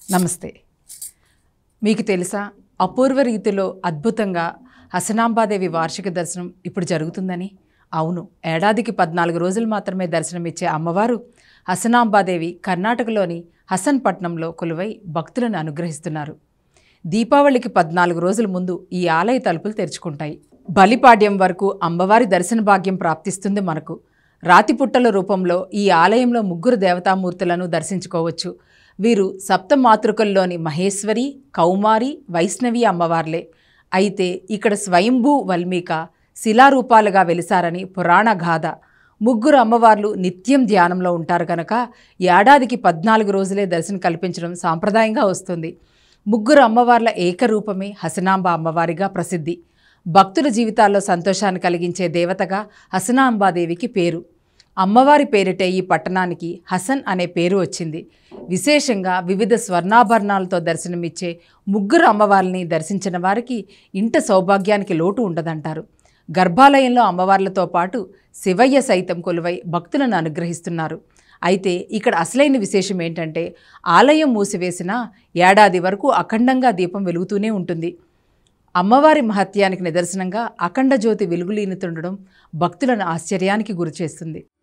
నమస్తే మీకు తెలుసా అపూర్వ రీతిలో అద్భుతంగా హసనాంబాదేవి వార్షిక దర్శనం ఇప్పుడు జరుగుతుందని అవును ఏడాదికి పద్నాలుగు రోజులు మాత్రమే దర్శనమిచ్చే అమ్మవారు హసనాంబాదేవి కర్ణాటకలోని హసన్ పట్నంలో కొలువై భక్తులను అనుగ్రహిస్తున్నారు దీపావళికి పద్నాలుగు రోజుల ముందు ఈ ఆలయ తలుపులు తెరుచుకుంటాయి బలిపాడ్యం వరకు అమ్మవారి దర్శన భాగ్యం ప్రాప్తిస్తుంది మనకు రాతిపుట్టల రూపంలో ఈ ఆలయంలో ముగ్గురు దేవతామూర్తులను దర్శించుకోవచ్చు వీరు సప్తమాతృకల్లోని మహేశ్వరి కౌమారి వైష్ణవి అమ్మవార్లే అయితే ఇక్కడ స్వయంభూ వల్మీక శిలారూపాలుగా వెలిసారని పురాణ గాథ ముగ్గురు అమ్మవార్లు నిత్యం ధ్యానంలో ఉంటారు కనుక ఏడాదికి పద్నాలుగు రోజులే దర్శనం కల్పించడం సాంప్రదాయంగా వస్తుంది ముగ్గురు అమ్మవార్ల ఏకరూపమే హసనాంబ అమ్మవారిగా ప్రసిద్ధి భక్తుల జీవితాల్లో సంతోషాన్ని కలిగించే దేవతగా హసనాంబాదేవికి పేరు అమ్మవారి పేరిటే ఈ పట్టణానికి హసన్ అనే పేరు వచ్చింది విశేషంగా వివిధ స్వర్ణాభరణాలతో దర్శనమిచ్చే ముగ్గురు అమ్మవారిని దర్శించిన వారికి ఇంట సౌభాగ్యానికి లోటు ఉండదంటారు గర్భాలయంలో అమ్మవార్లతో పాటు శివయ్య సైతం కొలువై భక్తులను అనుగ్రహిస్తున్నారు అయితే ఇక్కడ అసలైన విశేషం ఏంటంటే ఆలయం మూసివేసిన ఏడాది వరకు అఖండంగా దీపం వెలుగుతూనే ఉంటుంది అమ్మవారి మహత్యానికి నిదర్శనంగా అఖండ జ్యోతి వెలుగులీనుతుండడం భక్తులను ఆశ్చర్యానికి గురిచేస్తుంది